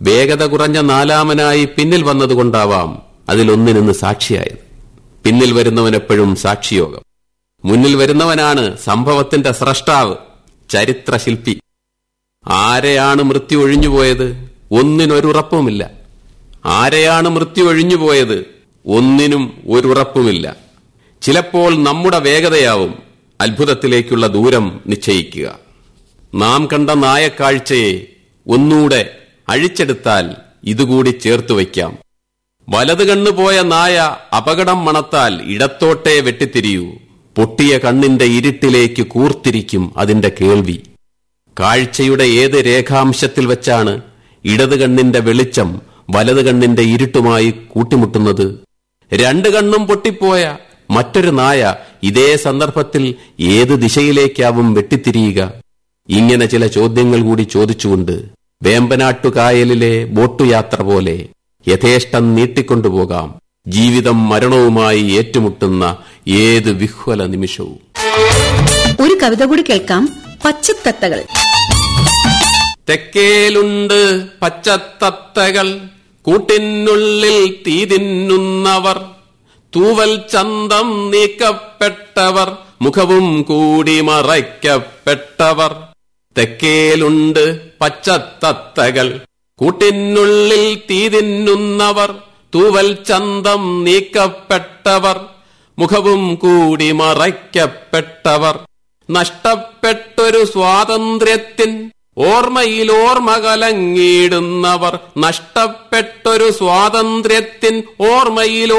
വേഗത കുറഞ്ഞ നാലാമനായി പിന്നിൽ വന്നതുകൊണ്ടാവാം അതിലൊന്നിനിന്ന് സാക്ഷിയായത് പിന്നിൽ വരുന്നവനെപ്പോഴും സാക്ഷിയോഗം മുന്നിൽ വരുന്നവനാണ് സംഭവത്തിന്റെ സ്രഷ്ടാവ് ചരിത്രശില്പി ആരെയാണ് മൃത്യു ഒഴിഞ്ഞുപോയത് ഒന്നിനൊരുറപ്പുമില്ല ആരെയാണ് മൃത്യു ഒഴിഞ്ഞുപോയത് ഒന്നിനും ഒരുറപ്പുമില്ല ചിലപ്പോൾ നമ്മുടെ വേഗതയാവും അത്ഭുതത്തിലേക്കുള്ള ദൂരം നിശ്ചയിക്കുക നാം കണ്ട നായക്കാഴ്ചയെ ഒന്നൂടെ അഴിച്ചെടുത്താൽ ഇതുകൂടി ചേർത്തു വയ്ക്കാം വലത് കണ്ണുപോയ നായ അപകടം മണത്താൽ ഇടത്തോട്ടേ വെട്ടിത്തിരിയൂ പൊട്ടിയ കണ്ണിന്റെ ഇരുട്ടിലേക്ക് കൂർത്തിരിക്കും അതിന്റെ കേൾവി കാഴ്ചയുടെ ഏത് രേഖാംശത്തിൽ വെച്ചാണ് ഇടത് കണ്ണിന്റെ വെളിച്ചം വലത് കണ്ണിന്റെ ഇരുട്ടുമായി കൂട്ടിമുട്ടുന്നത് രണ്ട് കണ്ണും പൊട്ടിപ്പോയ മറ്റൊരു നായ ഇതേ സന്ദർഭത്തിൽ ഏത് ദിശയിലേക്കാവും വെട്ടിത്തിരിയുക ഇങ്ങനെ ചില ചോദ്യങ്ങൾ കൂടി ചോദിച്ചുകൊണ്ട് വേമ്പനാട്ടുകായലിലെ ബോട്ടുയാത്ര പോലെ യഥേഷ്ടം നീട്ടിക്കൊണ്ടുപോകാം ജീവിതം മരണവുമായി ഏറ്റുമുട്ടുന്ന ഏത് വിഹ്വല നിമിഷവും ഒരു കവിത കൂടി കേൾക്കാം പച്ചത്തത്തകൾ തെക്കേലുണ്ട് പച്ചത്തത്തകൾ കൂട്ടിനുള്ളിൽ തീ തിന്നുന്നവർ തൂവൽ ചന്തം നീക്കപ്പെട്ടവർ മുഖവും കൂടി മറയ്ക്കപ്പെട്ടവർ തെക്കേലുണ്ട് പച്ചത്തത്തകൾ കൂട്ടിനുള്ളിൽ തീ തിന്നുന്നവർ തൂവൽ ചന്തം നീക്കപ്പെട്ടവർ മുഖവും കൂടി മറയ്ക്കപ്പെട്ടവർ നഷ്ടപ്പെട്ടൊരു സ്വാതന്ത്ര്യത്തിൻ ഓർമ്മയിൽ ഓർമ്മ കലങ്ങിയിടുന്നവർ നഷ്ടപ്പെട്ടൊരു സ്വാതന്ത്ര്യത്തിൻ ഓർമ്മയിൽ